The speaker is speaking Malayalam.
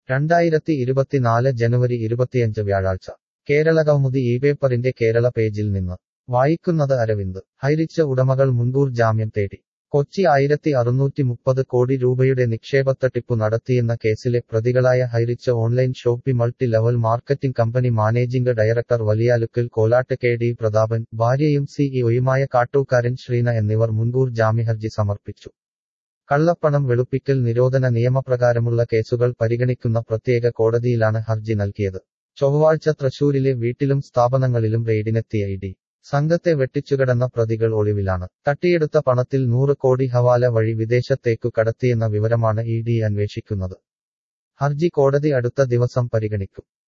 രണ്ടായിരത്തി ഇരുപത്തിനാല് ജനുവരി ഇരുപത്തിയഞ്ച് വ്യാഴാഴ്ച കേരളകൗമുദി ഈ പേപ്പറിന്റെ കേരള പേജിൽ നിന്ന് വായിക്കുന്നത് അരവിന്ദ് ഹൈറിച്ച ഉടമകൾ മുൻകൂർ ജാമ്യം തേടി കൊച്ചി ആയിരത്തി അറുന്നൂറ്റി മുപ്പത് കോടി രൂപയുടെ നിക്ഷേപത്തട്ടിപ്പു നടത്തിയെന്ന കേസിലെ പ്രതികളായ Highrich online shoppe multi level marketing company managing director Valiyalukkal Kolatt K D Prathapan ഭാര്യയും സിഇഒയുമായ കാട്ടൂക്കാരൻ ശ്രീന എന്നിവർ മുൻകൂർ ജാമ്യഹർജി സമർപ്പിച്ചു കള്ളപ്പണം വെളുപ്പിക്കൽ നിരോധന നിയമപ്രകാരമുള്ള കേസുകൾ പരിഗണിക്കുന്ന പ്രത്യേക കോടതിയിലാണ് ഹർജി നൽകിയത് ചൊവ്വാഴ്ച തൃശൂരിലെ വീട്ടിലും സ്ഥാപനങ്ങളിലും റെയ്ഡിനെത്തിയ ഇ ഡി സംഘത്തെ വെട്ടിച്ചുകടന്ന പ്രതികൾ ഒളിവിലാണ് തട്ടിയെടുത്ത പണത്തിൽ നൂറ് കോടി ഹവാല വഴി വിദേശത്തേക്കു കടത്തിയെന്ന വിവരമാണ് ഇ ഡി അന്വേഷിക്കുന്നത് ഹർജി കോടതി അടുത്ത ദിവസം പരിഗണിക്കും